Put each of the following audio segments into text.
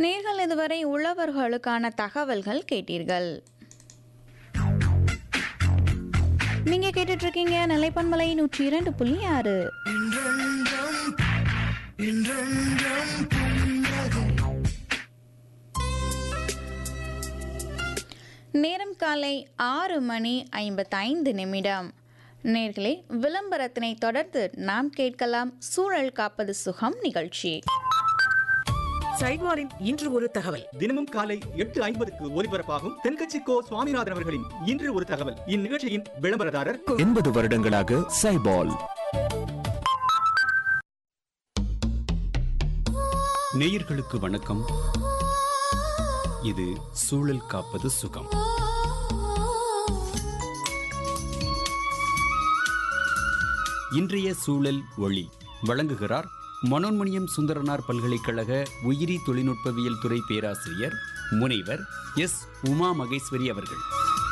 நீங்கள் இதுவரை உழவர்களுக்கான தகவல்கள் கேட்டீர்கள் நீங்க கேட்டுட்டு இருக்கீங்க நிலைப்பன்மலை நூற்றி இரண்டு புள்ளி ஆறு நேரம் காலை ஆறு மணி ஐம்பத்தைந்து நிமிடம் நேர்களே விளம்பரத்தினை தொடர்ந்து நாம் கேட்கலாம் சூழல் காப்பது சுகம் நிகழ்ச்சி சைட்வாரின் இன்று ஒரு தகவல் தினமும் காலை எட்டு ஐம்பதுக்கு ஒலிபரப்பாகும் தென்கட்சி கோ சுவாமிநாதன் அவர்களின் இன்று ஒரு தகவல் இந்நிகழ்ச்சியின் விளம்பரதாரர் எண்பது வருடங்களாக சைபால் நேயர்களுக்கு வணக்கம் இது சூழல் காப்பது சுகம் இன்றைய சூழல் ஒளி வழங்குகிறார் மனோன்மணியம் சுந்தரனார் பல்கலைக்கழக உயிரி தொழில்நுட்பவியல் துறை பேராசிரியர் முனைவர் எஸ் உமா மகேஸ்வரி அவர்கள்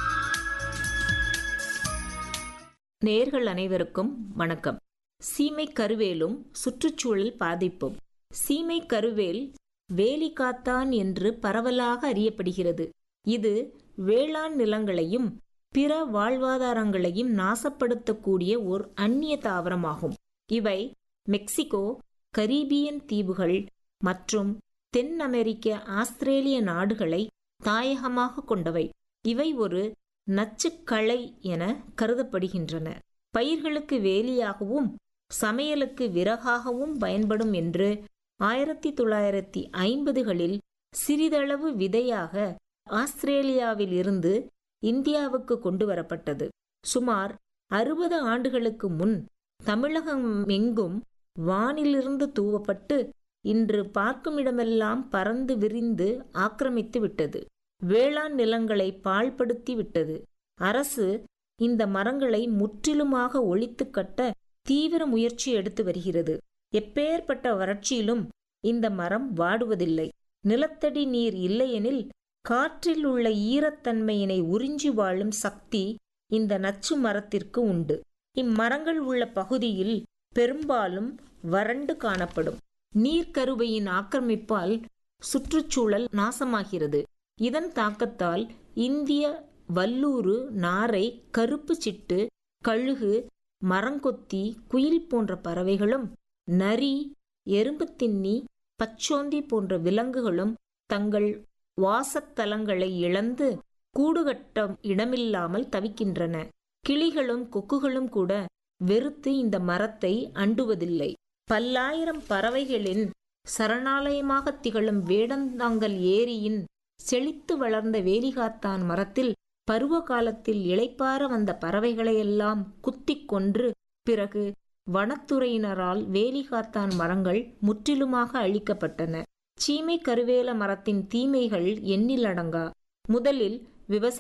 நேர்கள் அனைவருக்கும் வணக்கம் சீமை கருவேலும் சுற்றுச்சூழல் பாதிப்பும் சீமை கருவேல் வேலிகாத்தான் என்று பரவலாக அறியப்படுகிறது இது வேளாண் நிலங்களையும் பிற வாழ்வாதாரங்களையும் நாசப்படுத்தக்கூடிய ஓர் அந்நிய தாவரமாகும் இவை மெக்சிகோ கரீபியன் தீவுகள் மற்றும் தென் அமெரிக்க ஆஸ்திரேலிய நாடுகளை தாயகமாக கொண்டவை இவை ஒரு நச்சுக்களை என கருதப்படுகின்றன பயிர்களுக்கு வேலியாகவும் சமையலுக்கு விறகாகவும் பயன்படும் என்று ஆயிரத்தி தொள்ளாயிரத்தி ஐம்பதுகளில் சிறிதளவு விதையாக ஆஸ்திரேலியாவில் இருந்து இந்தியாவுக்கு கொண்டு வரப்பட்டது சுமார் அறுபது ஆண்டுகளுக்கு முன் தமிழகம் எங்கும் வானிலிருந்து தூவப்பட்டு இன்று பார்க்குமிடமெல்லாம் பறந்து விரிந்து ஆக்கிரமித்து விட்டது வேளாண் நிலங்களை பாழ்படுத்தி விட்டது அரசு இந்த மரங்களை முற்றிலுமாக ஒழித்து கட்ட தீவிர முயற்சி எடுத்து வருகிறது எப்பேற்பட்ட வறட்சியிலும் இந்த மரம் வாடுவதில்லை நிலத்தடி நீர் இல்லையெனில் காற்றில் உள்ள ஈரத்தன்மையினை உறிஞ்சி வாழும் சக்தி இந்த நச்சு மரத்திற்கு உண்டு இம்மரங்கள் உள்ள பகுதியில் பெரும்பாலும் வறண்டு காணப்படும் நீர்க்கருவையின் ஆக்கிரமிப்பால் சுற்றுச்சூழல் நாசமாகிறது இதன் தாக்கத்தால் இந்திய வல்லூறு நாரை கருப்பு சிட்டு கழுகு மரங்கொத்தி குயில் போன்ற பறவைகளும் நரி எறும்புத்தின்னி பச்சோந்தி போன்ற விலங்குகளும் தங்கள் வாசத்தலங்களை இழந்து கூடுகட்ட இடமில்லாமல் தவிக்கின்றன கிளிகளும் கொக்குகளும் கூட வெறுத்து இந்த மரத்தை அண்டுவதில்லை பல்லாயிரம் பறவைகளின் சரணாலயமாக திகழும் வேடந்தாங்கல் ஏரியின் செழித்து வளர்ந்த வேலிகாத்தான் மரத்தில் பருவ காலத்தில் இளைப்பார வந்த பறவைகளையெல்லாம் குத்திக் கொன்று பிறகு வனத்துறையினரால் வேலிகாத்தான் மரங்கள் முற்றிலுமாக அழிக்கப்பட்டன சீமை கருவேல மரத்தின் தீமைகள் எண்ணிலடங்கா முதலில் விவசாய